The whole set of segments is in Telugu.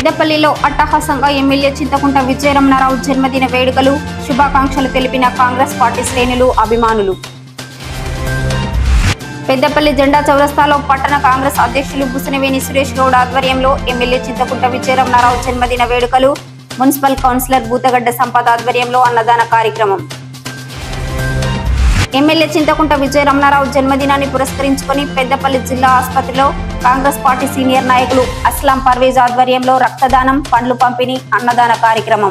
పెద్దపల్లిలో అట్టహాసంగా ఎమ్మెల్యే చింతకుంట విజయరమణారావు జన్మదిన వేడుకలు శుభాకాంక్షలు తెలిపిన కాంగ్రెస్ పార్టీ శ్రేణులు అభిమానులు పెద్దపల్లి జెండా చౌరస్తాలో పట్టణ కాంగ్రెస్ అధ్యక్షులు బుసనవేని సురేష్ గౌడ్ ఆధ్వర్యంలో ఎమ్మెల్యే చింతకుంట విజయరమణారావు జన్మదిన వేడుకలు మున్సిపల్ కౌన్సిలర్ బూతగడ్డ సంపద ఆధ్వర్యంలో అన్నదాన కార్యక్రమం ఎమ్మెల్యే చింతకుంట విజయ రమణారావు జన్మదినాన్ని పురస్కరించుకొని పెద్దపల్లి జిల్లా ఆసుపత్రిలో కాంగ్రెస్ పార్టీ సీనియర్ నాయకులు అస్లాం పర్వేజ్ ఆధ్వర్యంలో రక్తదానం పండ్లు పంపిణీ అన్నదాన కార్యక్రమం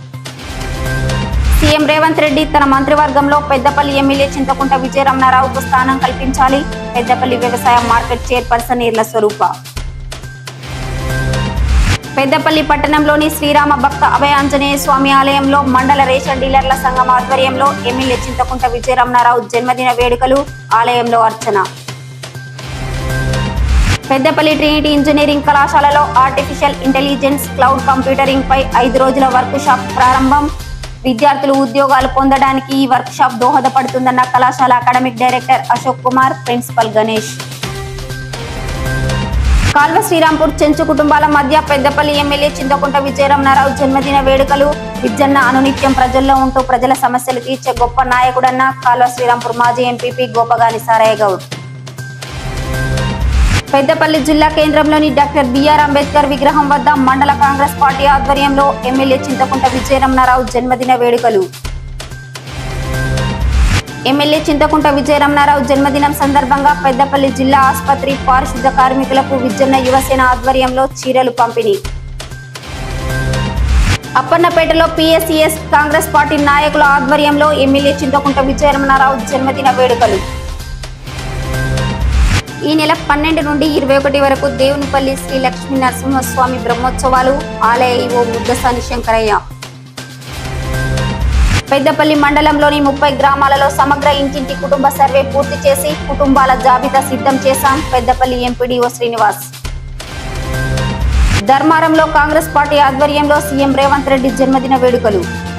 సీఎం రేవంత్ రెడ్డి తన మంత్రివర్గంలో పెద్దపల్లి ఎమ్మెల్యే చింతకుంట విజయ రమణారావుకు స్థానం కల్పించాలి పెద్దపల్లి వ్యవసాయ మార్కెట్ చైర్పర్సన్ ఈర్ల స్వరూప పెద్దపల్లి పట్టణంలోని శ్రీరామ భక్త అభయ ఆంజనేయ స్వామి ఆలయంలో మండల రేషన్ డీలర్ల సంఘం ఆధ్వర్యంలో ఎమ్మెల్యే చింతకుంట విజయరమణారావు జన్మదిన వేడుకలు ఆలయంలో అర్చన పెద్దపల్లి ట్రినిటీ ఇంజనీరింగ్ కళాశాలలో ఆర్టిఫిషియల్ ఇంటెలిజెన్స్ క్లౌడ్ కంప్యూటరింగ్ పై ఐదు రోజుల వర్క్ షాప్ ప్రారంభం విద్యార్థులు ఉద్యోగాలు పొందడానికి ఈ వర్క్ షాప్ దోహదపడుతుందన్న కళాశాల academic director Ashok Kumar principal Ganesh Kalva Srirampur Chenchu కుటుంబాల మధ్య పెద్దపల్లి ఎమ్మెల్యే చింతకుంట విజయరమణారావు జన్మదిన వేడుకలు విజ్జన్న అనునిత్యం ప్రజల్లో ఉంటూ ప్రజల సమస్యలు తీర్చే గొప్ప నాయకుడన్న కాల్వ శ్రీరాంపూర్ మాజీ ఎంపీపీ గోపగాని సారయ్య గౌడ్ పెద్దపల్లి జిల్లా కేంద్రంలోని డాక్టర్ బిఆర్ అంబేద్కర్ విగ్రహం వద్ద మండల కాంగ్రెస్ పార్టీ ఆధ్వర్యంలో ఎమ్మెల్యే చింతకుంట విజయరమణారావు జన్మదిన వేడుకలు ఎమ్మెల్యే చింతకుంట విజయరమణారావు జన్మదినం సందర్భంగా పెద్దపల్లి జిల్లా ఆసుపత్రి పారిశుద్ధ కార్మికులకు విజ్జన్న యువసేన ఆధ్వర్యంలో చీరలు పంపిణీ అప్పన్నపేటలో పిఎస్సిఎస్ కాంగ్రెస్ పార్టీ నాయకుల ఆధ్వర్యంలో ఎమ్మెల్యే చింతకుంట విజయరమణారావు జన్మదిన వేడుకలు ఈ నెల పన్నెండు నుండి ఇరవై ఒకటి వరకు దేవునిపల్లి శ్రీ లక్ష్మీ నరసింహస్వామి బ్రహ్మోత్సవాలు ఆలయ ఈవో ముద్దసాని శంకరయ్య పెద్దపల్లి మండలంలోని ముప్పై గ్రామాలలో సమగ్ర ఇంటింటి కుటుంబ సర్వే పూర్తి చేసి కుటుంబాల జాబితా సిద్ధం చేశాం పెద్దపల్లి ఎంపీడీఓ శ్రీనివాస్ ధర్మారంలో కాంగ్రెస్ పార్టీ ఆధ్వర్యంలో సీఎం రేవంత్ రెడ్డి జన్మదిన వేడుకలు